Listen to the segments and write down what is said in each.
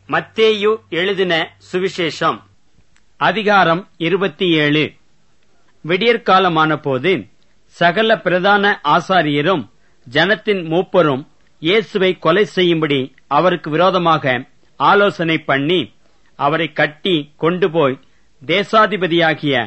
மத்தேயு எழுதின சுவிசேஷம் அதிகாரம் இருபத்தி ஏழு விடியற்காலமான போது சகல பிரதான ஆசாரியரும் ஜனத்தின் மூப்பரும் இயேசுவை கொலை செய்யும்படி அவருக்கு விரோதமாக ஆலோசனை பண்ணி அவரை கட்டி கொண்டு போய் தேசாதிபதியாகிய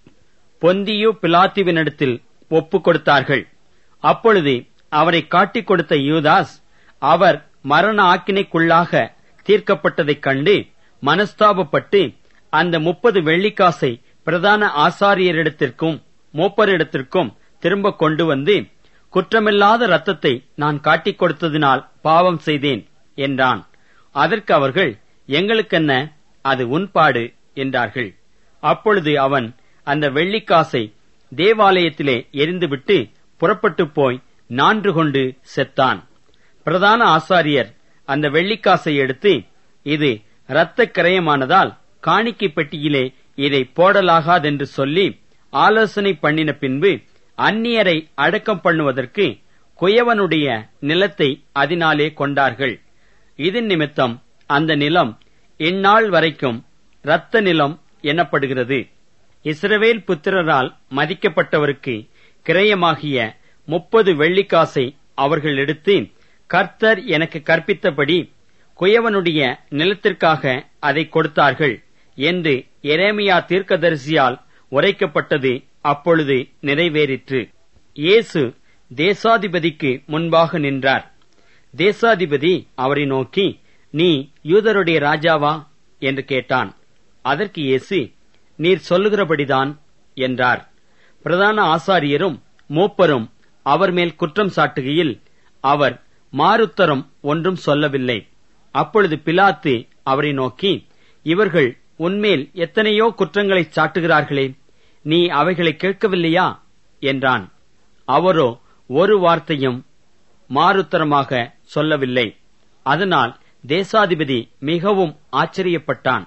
பொந்தியு பிலாத்துவினிடத்தில் ஒப்புக் கொடுத்தார்கள் அப்பொழுது அவரை காட்டிக் கொடுத்த யூதாஸ் அவர் மரண ஆக்கினைக்குள்ளாக தீர்க்கப்பட்டதைக் கண்டு மனஸ்தாபப்பட்டு அந்த முப்பது வெள்ளிக்காசை பிரதான ஆசாரியரிடத்திற்கும் மூப்பரிடத்திற்கும் திரும்ப கொண்டு வந்து குற்றமில்லாத ரத்தத்தை நான் காட்டிக் கொடுத்ததினால் பாவம் செய்தேன் என்றான் அதற்கு அவர்கள் எங்களுக்கென்ன அது உன்பாடு என்றார்கள் அப்பொழுது அவன் அந்த வெள்ளிக்காசை தேவாலயத்திலே எரிந்துவிட்டு புறப்பட்டு போய் நான்று கொண்டு செத்தான் பிரதான ஆசாரியர் அந்த வெள்ளிக்காசை எடுத்து இது இரத்த கிரயமானதால் காணிக்கை பெட்டியிலே இதை போடலாகாதென்று சொல்லி ஆலோசனை பண்ணின பின்பு அந்நியரை அடக்கம் பண்ணுவதற்கு குயவனுடைய நிலத்தை அதனாலே கொண்டார்கள் இதன் நிமித்தம் அந்த நிலம் இந்நாள் வரைக்கும் இரத்த நிலம் எனப்படுகிறது இஸ்ரவேல் புத்திரரால் மதிக்கப்பட்டவருக்கு கிரயமாகிய முப்பது வெள்ளிக்காசை அவர்கள் எடுத்து கர்த்தர் எனக்கு கற்பித்தபடி குயவனுடைய நிலத்திற்காக அதை கொடுத்தார்கள் என்று எரேமியா தீர்க்கதரிசியால் உரைக்கப்பட்டது அப்பொழுது நிறைவேறிற்று இயேசு தேசாதிபதிக்கு முன்பாக நின்றார் தேசாதிபதி அவரை நோக்கி நீ யூதருடைய ராஜாவா என்று கேட்டான் அதற்கு இயேசு நீர் சொல்லுகிறபடிதான் என்றார் பிரதான ஆசாரியரும் மூப்பரும் அவர் மேல் குற்றம் சாட்டுகையில் அவர் மாறுத்தரம் ஒன்றும் சொல்லவில்லை அப்பொழுது பிலாத்து அவரை நோக்கி இவர்கள் உன்மேல் எத்தனையோ குற்றங்களை சாட்டுகிறார்களே நீ அவைகளை கேட்கவில்லையா என்றான் அவரோ ஒரு வார்த்தையும் மாறுத்தரமாக சொல்லவில்லை அதனால் தேசாதிபதி மிகவும் ஆச்சரியப்பட்டான்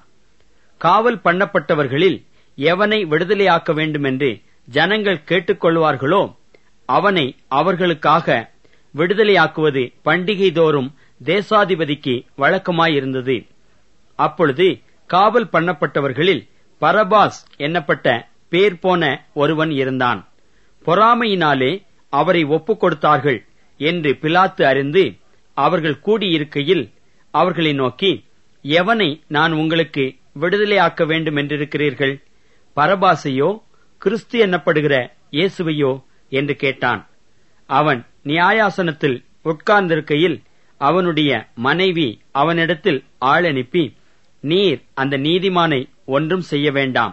காவல் பண்ணப்பட்டவர்களில் எவனை விடுதலையாக்க வேண்டுமென்று ஜனங்கள் கேட்டுக்கொள்வார்களோ அவனை அவர்களுக்காக விடுதலையாக்குவது பண்டிகை தோறும் தேசாதிபதிக்கு வழக்கமாயிருந்தது அப்பொழுது காவல் பண்ணப்பட்டவர்களில் பரபாஸ் என்னப்பட்ட பேர் போன ஒருவன் இருந்தான் பொறாமையினாலே அவரை ஒப்புக் கொடுத்தார்கள் என்று பிலாத்து அறிந்து அவர்கள் கூடியிருக்கையில் அவர்களை நோக்கி எவனை நான் உங்களுக்கு விடுதலையாக்க வேண்டும் என்றிருக்கிறீர்கள் பரபாசையோ கிறிஸ்து என்னப்படுகிற இயேசுவையோ என்று கேட்டான் அவன் நியாயாசனத்தில் உட்கார்ந்திருக்கையில் அவனுடைய மனைவி அவனிடத்தில் ஆள் அனுப்பி நீர் அந்த நீதிமானை ஒன்றும் செய்ய வேண்டாம்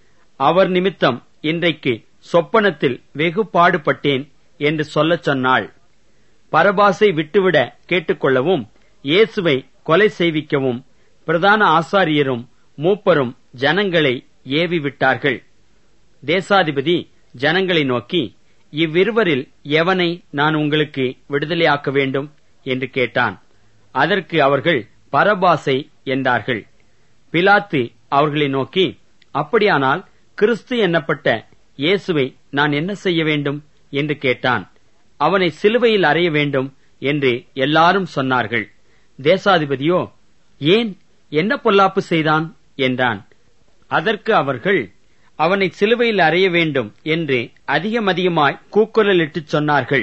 அவர் நிமித்தம் இன்றைக்கு சொப்பனத்தில் வெகு பாடுபட்டேன் என்று சொல்லச் சொன்னாள் பரபாசை விட்டுவிட கேட்டுக்கொள்ளவும் இயேசுவை கொலை செய்விக்கவும் பிரதான ஆசாரியரும் மூப்பரும் ஜனங்களை ஏவி விட்டார்கள் தேசாதிபதி ஜனங்களை நோக்கி இவ்விருவரில் எவனை நான் உங்களுக்கு விடுதலையாக்க வேண்டும் என்று கேட்டான் அதற்கு அவர்கள் பரபாசை என்றார்கள் பிலாத்து அவர்களை நோக்கி அப்படியானால் கிறிஸ்து என்னப்பட்ட இயேசுவை நான் என்ன செய்ய வேண்டும் என்று கேட்டான் அவனை சிலுவையில் அறைய வேண்டும் என்று எல்லாரும் சொன்னார்கள் தேசாதிபதியோ ஏன் என்ன பொல்லாப்பு செய்தான் என்றான் அதற்கு அவர்கள் அவனை சிலுவையில் அறைய வேண்டும் என்று அதிகம் அதிகமாய் கூக்குரலிட்டுச் சொன்னார்கள்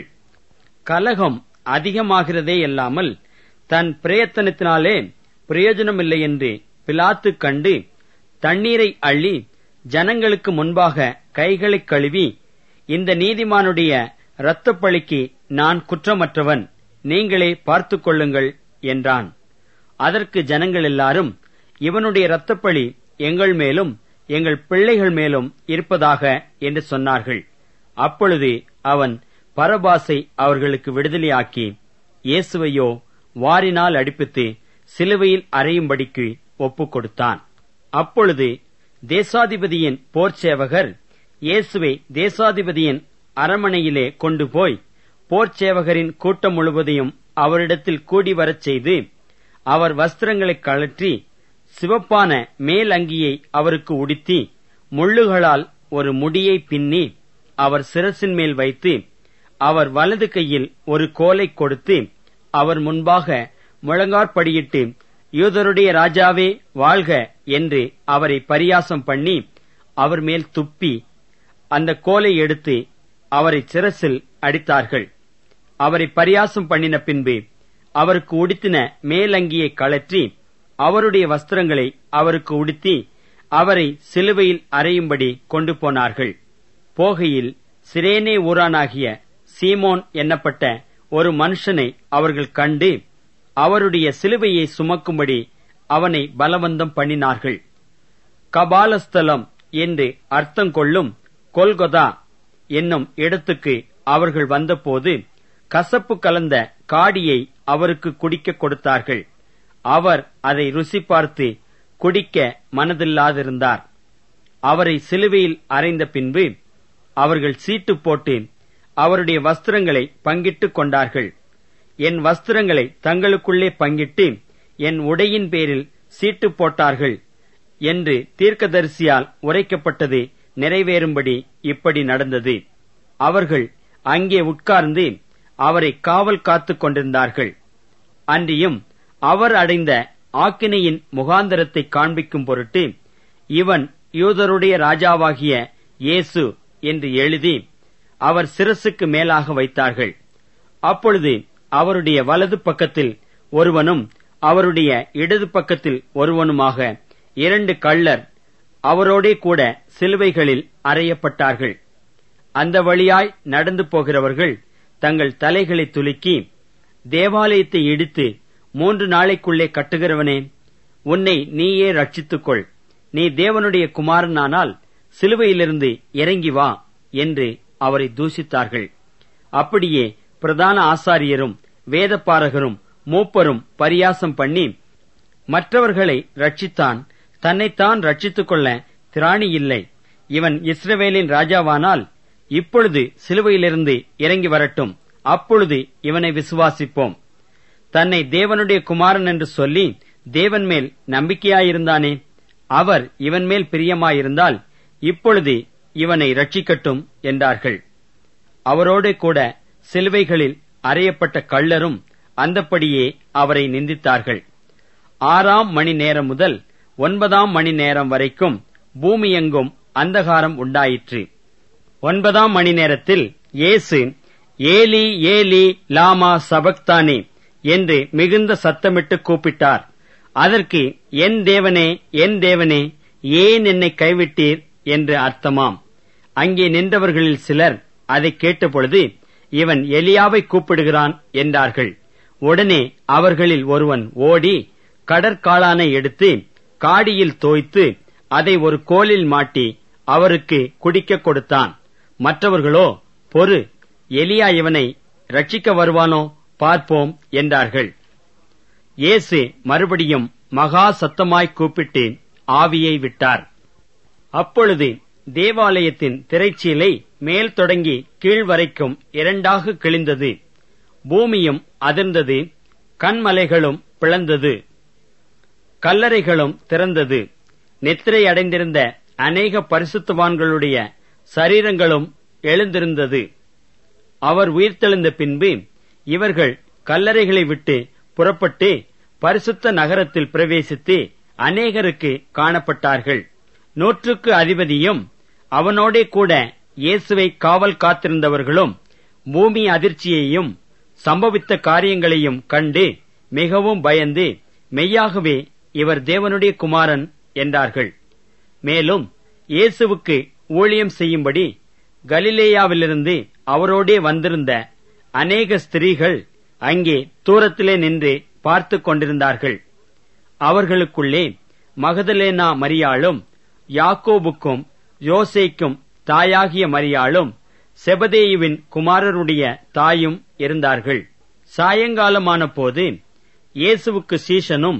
கலகம் அதிகமாகிறதே அல்லாமல் தன் பிரயத்தனத்தினாலே பிரயோஜனமில்லை என்று பிலாத்து கண்டு தண்ணீரை அள்ளி ஜனங்களுக்கு முன்பாக கைகளை கழுவி இந்த நீதிமானுடைய இரத்தப்பழிக்கு நான் குற்றமற்றவன் நீங்களே பார்த்துக் கொள்ளுங்கள் என்றான் அதற்கு ஜனங்கள் எல்லாரும் இவனுடைய இரத்தப்பழி எங்கள் மேலும் எங்கள் பிள்ளைகள் மேலும் இருப்பதாக என்று சொன்னார்கள் அப்பொழுது அவன் பரபாசை அவர்களுக்கு விடுதலையாக்கி இயேசுவையோ வாரினால் அடிப்பித்து சிலுவையில் அறையும்படிக்கு ஒப்புக் கொடுத்தான் அப்பொழுது தேசாதிபதியின் போர்ச்சேவகர் இயேசுவை தேசாதிபதியின் அரமனையிலே கொண்டு போய் போர்ச்சேவகரின் கூட்டம் முழுவதையும் அவரிடத்தில் கூடி வரச் செய்து அவர் வஸ்திரங்களைக் கழற்றி சிவப்பான மேல் அங்கியை அவருக்கு உடுத்தி முள்ளுகளால் ஒரு முடியை பின்னி அவர் சிரசின் மேல் வைத்து அவர் வலது கையில் ஒரு கோலை கொடுத்து அவர் முன்பாக முழங்காற்படியிட்டு யூதருடைய ராஜாவே வாழ்க என்று அவரை பரியாசம் பண்ணி அவர் மேல் துப்பி அந்த கோலை எடுத்து அவரை சிரசில் அடித்தார்கள் அவரை பரியாசம் பண்ணின பின்பு அவருக்கு உடுத்தின மேலங்கியை கழற்றி அவருடைய வஸ்திரங்களை அவருக்கு உடுத்தி அவரை சிலுவையில் அறையும்படி கொண்டு போனார்கள் போகையில் சிரேனே ஊரானாகிய சீமோன் என்னப்பட்ட ஒரு மனுஷனை அவர்கள் கண்டு அவருடைய சிலுவையை சுமக்கும்படி அவனை பலவந்தம் பண்ணினார்கள் கபாலஸ்தலம் என்று அர்த்தம் கொள்ளும் கொல்கொதா என்னும் இடத்துக்கு அவர்கள் வந்தபோது கசப்பு கலந்த காடியை அவருக்கு குடிக்க கொடுத்தார்கள் அவர் அதை ருசி பார்த்து குடிக்க மனதில்லாதிருந்தார் அவரை சிலுவையில் அறைந்த பின்பு அவர்கள் சீட்டு போட்டு அவருடைய வஸ்திரங்களை பங்கிட்டுக் கொண்டார்கள் என் வஸ்திரங்களை தங்களுக்குள்ளே பங்கிட்டு என் உடையின் பேரில் சீட்டு போட்டார்கள் என்று தீர்க்கதரிசியால் உரைக்கப்பட்டது நிறைவேறும்படி இப்படி நடந்தது அவர்கள் அங்கே உட்கார்ந்து அவரை காவல் காத்துக் கொண்டிருந்தார்கள் அன்றியும் அவர் அடைந்த ஆக்கினையின் முகாந்தரத்தை காண்பிக்கும் பொருட்டு இவன் யூதருடைய ராஜாவாகிய இயேசு என்று எழுதி அவர் சிரசுக்கு மேலாக வைத்தார்கள் அப்பொழுது அவருடைய வலது பக்கத்தில் ஒருவனும் அவருடைய இடது பக்கத்தில் ஒருவனுமாக இரண்டு கள்ளர் அவரோடே கூட சிலுவைகளில் அறையப்பட்டார்கள் அந்த வழியாய் நடந்து போகிறவர்கள் தங்கள் தலைகளை துலுக்கி தேவாலயத்தை இடித்து மூன்று நாளைக்குள்ளே கட்டுகிறவனே உன்னை நீயே ரட்சித்துக்கொள் நீ தேவனுடைய குமாரனானால் சிலுவையிலிருந்து இறங்கி வா என்று அவரை தூஷித்தார்கள் அப்படியே பிரதான ஆசாரியரும் வேதப்பாரகரும் மூப்பரும் பரியாசம் பண்ணி மற்றவர்களை ரட்சித்தான் தன்னைத்தான் ரட்சித்துக் கொள்ள திராணி இல்லை இவன் இஸ்ரவேலின் ராஜாவானால் இப்பொழுது சிலுவையிலிருந்து இறங்கி வரட்டும் அப்பொழுது இவனை விசுவாசிப்போம் தன்னை தேவனுடைய குமாரன் என்று சொல்லி தேவன் மேல் நம்பிக்கையாயிருந்தானே அவர் இவன் மேல் பிரியமாயிருந்தால் இப்பொழுது இவனை ரட்சிக்கட்டும் என்றார்கள் அவரோடு கூட சிலுவைகளில் அறையப்பட்ட கள்ளரும் அந்தப்படியே அவரை நிந்தித்தார்கள் ஆறாம் மணி நேரம் முதல் ஒன்பதாம் மணி நேரம் வரைக்கும் பூமியெங்கும் அந்தகாரம் உண்டாயிற்று ஒன்பதாம் மணி நேரத்தில் இயேசு ஏலி ஏலி லாமா சபக்தானே என்று மிகுந்த சத்தமிட்டு கூப்பிட்டார் அதற்கு என் தேவனே என் தேவனே ஏன் என்னை கைவிட்டீர் என்று அர்த்தமாம் அங்கே நின்றவர்களில் சிலர் அதை கேட்டபொழுது இவன் எலியாவை கூப்பிடுகிறான் என்றார்கள் உடனே அவர்களில் ஒருவன் ஓடி கடற்காளானை எடுத்து காடியில் தோய்த்து அதை ஒரு கோலில் மாட்டி அவருக்கு குடிக்க கொடுத்தான் மற்றவர்களோ பொறு எலியா இவனை ரட்சிக்க வருவானோ பார்ப்போம் என்றார்கள் இயேசு மறுபடியும் மகா சத்தமாய் கூப்பிட்டு ஆவியை விட்டார் அப்பொழுது தேவாலயத்தின் திரைச்சீலை மேல் தொடங்கி கீழ் வரைக்கும் இரண்டாக கிழிந்தது பூமியும் அதிர்ந்தது கண்மலைகளும் பிளந்தது கல்லறைகளும் திறந்தது நித்திரை அடைந்திருந்த அநேக பரிசுத்தவான்களுடைய சரீரங்களும் எழுந்திருந்தது அவர் உயிர்த்தெழுந்த பின்பு இவர்கள் கல்லறைகளை விட்டு புறப்பட்டு பரிசுத்த நகரத்தில் பிரவேசித்து அநேகருக்கு காணப்பட்டார்கள் நூற்றுக்கு அதிபதியும் அவனோடே கூட இயேசுவை காவல் காத்திருந்தவர்களும் பூமி அதிர்ச்சியையும் சம்பவித்த காரியங்களையும் கண்டு மிகவும் பயந்து மெய்யாகவே இவர் தேவனுடைய குமாரன் என்றார்கள் மேலும் இயேசுவுக்கு ஊழியம் செய்யும்படி கலிலேயாவிலிருந்து அவரோடே வந்திருந்த அநேக ஸ்திரீகள் அங்கே தூரத்திலே நின்று பார்த்து கொண்டிருந்தார்கள் அவர்களுக்குள்ளே மகதலேனா மரியாளும் யாக்கோபுக்கும் யோசேக்கும் தாயாகிய மரியாளும் செபதேயுவின் குமாரருடைய தாயும் இருந்தார்கள் சாயங்காலமான போது இயேசுவுக்கு சீஷனும்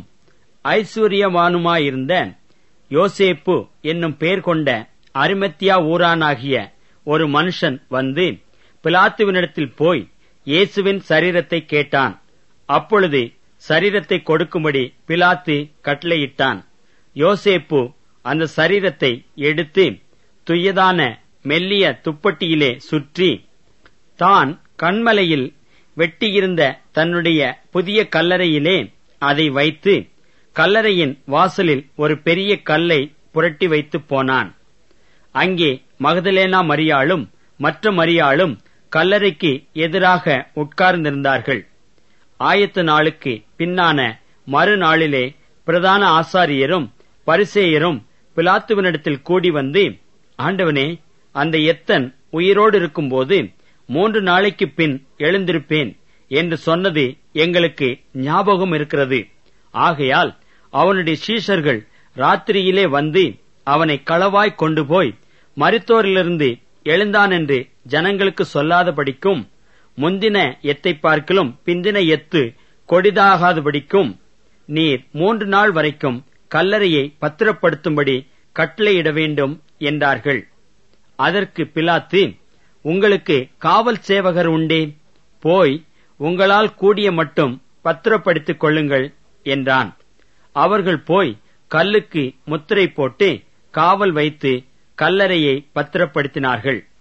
ஐஸ்வர்யவானுமாயிருந்த யோசேப்பு என்னும் பெயர் கொண்ட அரிமத்தியா ஊரானாகிய ஒரு மனுஷன் வந்து பிலாத்துவினிடத்தில் போய் இயேசுவின் சரீரத்தை கேட்டான் அப்பொழுது சரீரத்தை கொடுக்கும்படி பிலாத்து கட்டளையிட்டான் யோசேப்பு அந்த சரீரத்தை எடுத்து துயதான மெல்லிய துப்பட்டியிலே சுற்றி தான் கண்மலையில் வெட்டியிருந்த தன்னுடைய புதிய கல்லறையிலே அதை வைத்து கல்லறையின் வாசலில் ஒரு பெரிய கல்லை புரட்டி வைத்து போனான் அங்கே மகதலேனா மரியாளும் மற்ற மரியாளும் கல்லறைக்கு எதிராக உட்கார்ந்திருந்தார்கள் ஆயத்த நாளுக்கு பின்னான மறுநாளிலே பிரதான ஆசாரியரும் பரிசேயரும் பிலாத்துவனிடத்தில் கூடி வந்து ஆண்டவனே அந்த எத்தன் உயிரோடு இருக்கும்போது மூன்று நாளைக்கு பின் எழுந்திருப்பேன் என்று சொன்னது எங்களுக்கு ஞாபகம் இருக்கிறது ஆகையால் அவனுடைய சீஷர்கள் ராத்திரியிலே வந்து அவனை களவாய் கொண்டு போய் மருத்தோரிலிருந்து எழுந்தான் என்று ஜனங்களுக்கு சொல்லாதபடிக்கும் முந்தின எத்தை பார்க்கிலும் பிந்தின எத்து கொடிதாகாதபடிக்கும் நீர் மூன்று நாள் வரைக்கும் கல்லறையை பத்திரப்படுத்தும்படி கட்டளையிட வேண்டும் என்றார்கள் அதற்கு பிலாத்து உங்களுக்கு காவல் சேவகர் உண்டே போய் உங்களால் கூடிய மட்டும் பத்திரப்படுத்திக் கொள்ளுங்கள் என்றான் அவர்கள் போய் கல்லுக்கு முத்திரை போட்டு காவல் வைத்து கல்லறையை பத்திரப்படுத்தினார்கள்